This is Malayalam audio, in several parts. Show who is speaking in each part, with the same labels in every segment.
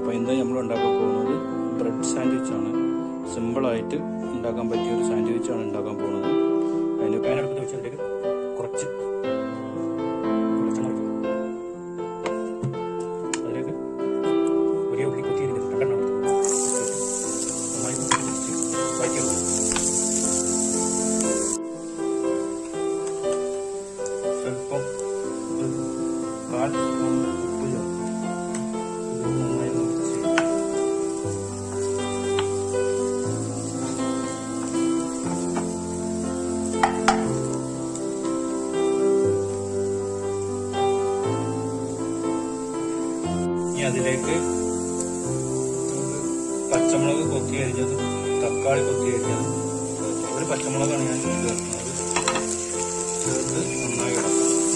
Speaker 1: അപ്പോൾ ഇന്ന് നമ്മൾ ഉണ്ടാക്കാൻ പോകുന്നത് ബ്രെഡ് സാൻഡ്വിച്ച് ആണ് സിമ്പിളായിട്ട് ഉണ്ടാക്കാൻ പറ്റിയ ഒരു സാൻഡ്വിച്ച് ആണ് ഉണ്ടാക്കാൻ പോകുന്നത് അതിന് പാൻ അടുപ്പത്ത് വെച്ചതിലേക്ക് കുറച്ച് വെളിച്ചെണ്ണ ഒഴിക്കും. അതിലേക്ക് വലിയ ഉള്ളി കുത്തിയിരിക്കുന്നത് രണ്ടെണ്ണം എടുത്ത് നന്നായി കുത്തി വഴറ്റിയെടുക്കും സ്വല്പം ഒരു കാൽ സ്പൂൺ ഉപ്പ് ചേർക്കും ഇത് നന്നായി മിക്സ് ചെയ്യും ഇനി അതിലേക്ക് നമുക്ക് പച്ചമുളക് കൊത്തി അരിഞ്ഞതും തക്കാളി കൊത്തി അരിഞ്ഞതും ചേർത്ത് ഒരു പച്ചമുളകാണ് ഞാൻ ചേർക്കുന്നത് ചേർത്ത് നന്നായി ഇളക്കാം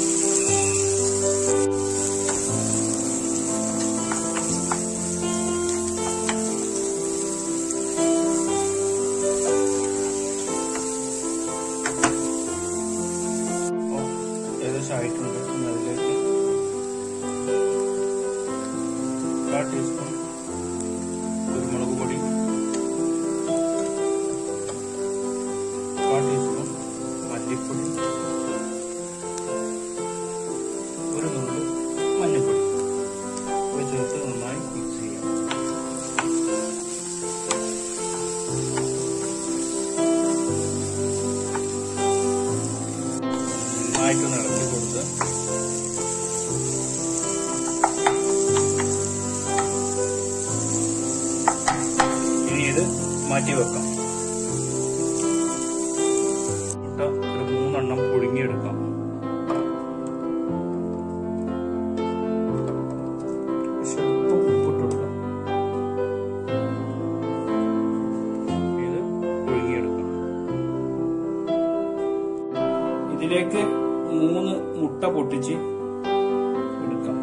Speaker 1: അപ്പോൾ ഏകദേശം ആയിട്ടുണ്ട് ഇനി അതിലേക്ക് കാൽ ടീസ്പൂൺ കുരുമുളക് പൊടി കാൽ ടീസ്പൂൺ മല്ലിപ്പൊടി ഒരു നുള്ളു മഞ്ഞൾപ്പൊടി ഇവ ചേർത്ത് നന്നായി മിക്സ് ചെയ്യാം നന്നായിട്ടൊന്ന് ഇളക്കി കൊടുത്ത് ഇനി ഇത് മാറ്റി വെക്കാം മുട്ട ഒരു മൂന്നെണ്ണം പുഴുങ്ങിയെടുക്കാം സ്വല്പം ഉപ്പിട്ട് കൊടുക്കാം ഇത് പുഴുങ്ങിയെടുക്കാം ഇതിലേക്ക് മൂന്ന് മുട്ട പൊട്ടിച്ച് എടുക്കാം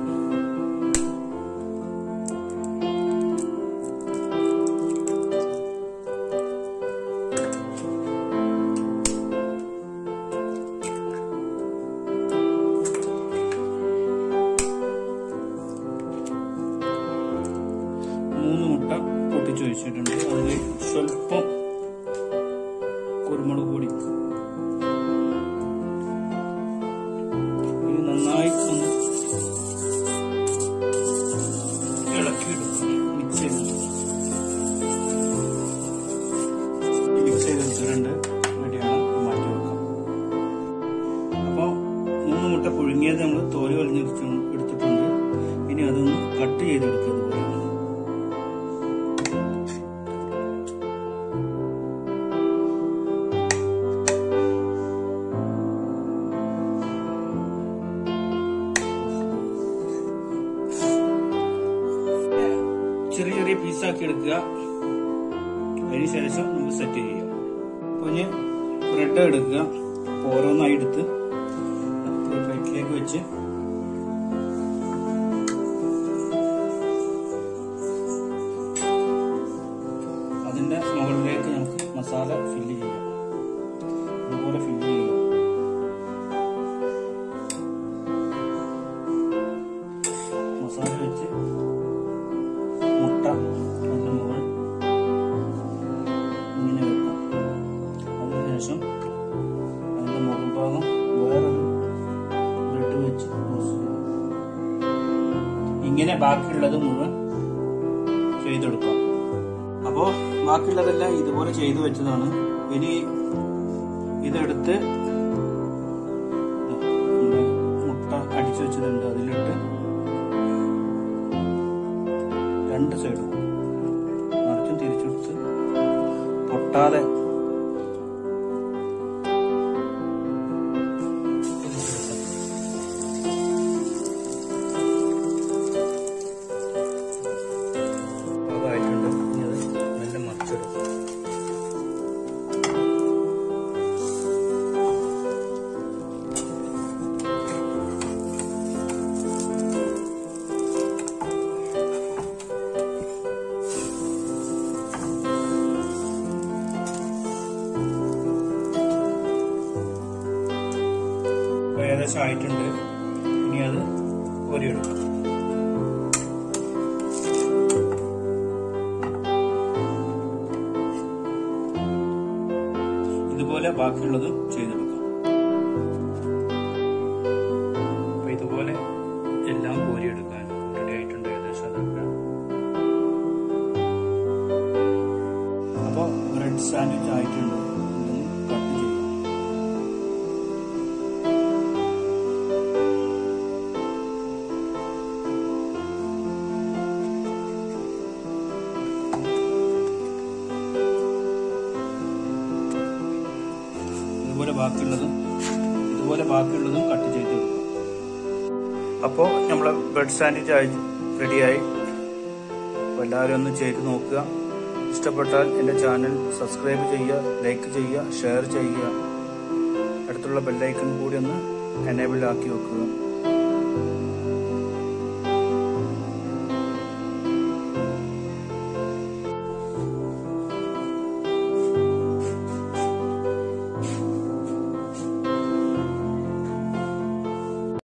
Speaker 1: മൂന്ന് മുട്ട പൊട്ടിച്ച് വെച്ചിട്ടുണ്ട് അതിൽ സ്വല്പം കുരുമുളക് പൊടി ഇത് നന്നായി ഒന്ന് ഇളക്കിയെടുക്കും മിക്സ് ചെയ്ത് മിക്സ് ചെയ്തെടുത്തിട്ടുണ്ട് റെഡിയാണ് മാറ്റി വെക്കാം അപ്പോൾ മൂന്ന് മുട്ട പുഴുങ്ങിയത് നമ്മൾ തോല് വലിഞ്ഞ് എടുത്തിട്ടുണ്ട് ഇനി അതൊന്ന് കട്ട് ചെയ്തെടുക്കുക ഇതുപോലെ ചെറിയ ചെറിയ പീസാക്കി എടുക്കുക അതിനുശേഷം നമുക്ക് സെറ്റ് ചെയ്യാം അപ്പോൾ ഇനി ബ്രെഡ് എടുക്കുക അപ്പോൾ ഓരോന്നായി എടുത്ത് ഒരു പ്ലേറ്റിലേക്ക് വെച്ച് അതിന്റെ മുകളിലേക്ക് നമുക്ക് മസാല ഫില്ല് ചെയ്യാം അതുപോലെ ഫില്ല് ചെയ്യുക മസാല വെച്ച് മുട്ട അതിന്റെ മുകൾ ഇങ്ങനെ വെക്കാം അതിനുശേഷം അതിന്റെ മുകൾ ഭാഗം വേറൊരു ബ്രെഡ് വെച്ച് ക്ലോസ് ചെയ്യാം ഇങ്ങനെ ബാക്കിയുള്ളത് മുഴുവൻ ചെയ്തെടുക്കാം അപ്പോ ബാക്കിയുള്ളതെല്ലാം ഇതുപോലെ ചെയ്തു വെച്ചതാണ് ഇനി ഇതെടുത്ത് നമ്മുടെ മുട്ട അടിച്ചു വെച്ചതുണ്ട് അതിലിട്ട് രണ്ട് സൈഡും മറിച്ചും തിരിച്ചെടുത്ത് പൊട്ടാതെ പാകമായിട്ടുണ്ട് ഇനി അത് മെല്ലെ മറിച്ചിടും ഇപ്പൊ ഏകദേശം ആയിട്ടുണ്ട് ഇനി അത് കോരിയെടുക്കാം ബാക്കിയുള്ളത് ചെയ്തെടുക്കാം അപ്പൊ ഇതുപോലെ എല്ലാം കോരിയെടുക്കാൻ റെഡി ആയിട്ടുണ്ട് ഏകദേശം അതൊക്കെ അപ്പോൾ ബ്രെഡ് സാൻഡ്വിച്ച് ആയിട്ടുണ്ട് ഇതൊന്ന് കട്ട് ചെയ്യാം ഇതുപോലെ ബാക്കിയുള്ളതും ഇതുപോലെ ബാക്കിയുള്ളതും കട്ട് ചെയ്ത് വെക്കും അപ്പോൾ നമ്മൾ ബ്രെഡ് സാൻഡ്വിച്ച് ആയി റെഡിയായി അപ്പോൾ എല്ലാവരും ഒന്ന് ചെയ്ത് നോക്കുക ഇഷ്ടപ്പെട്ടാൽ എൻ്റെ ചാനൽ സബ്സ്ക്രൈബ് ചെയ്യുക ലൈക്ക് ചെയ്യുക ഷെയർ ചെയ്യുക അടുത്തുള്ള ബെല്ലൈക്കൺ കൂടി ഒന്ന് എനേബിൾ ആക്കി വെക്കുക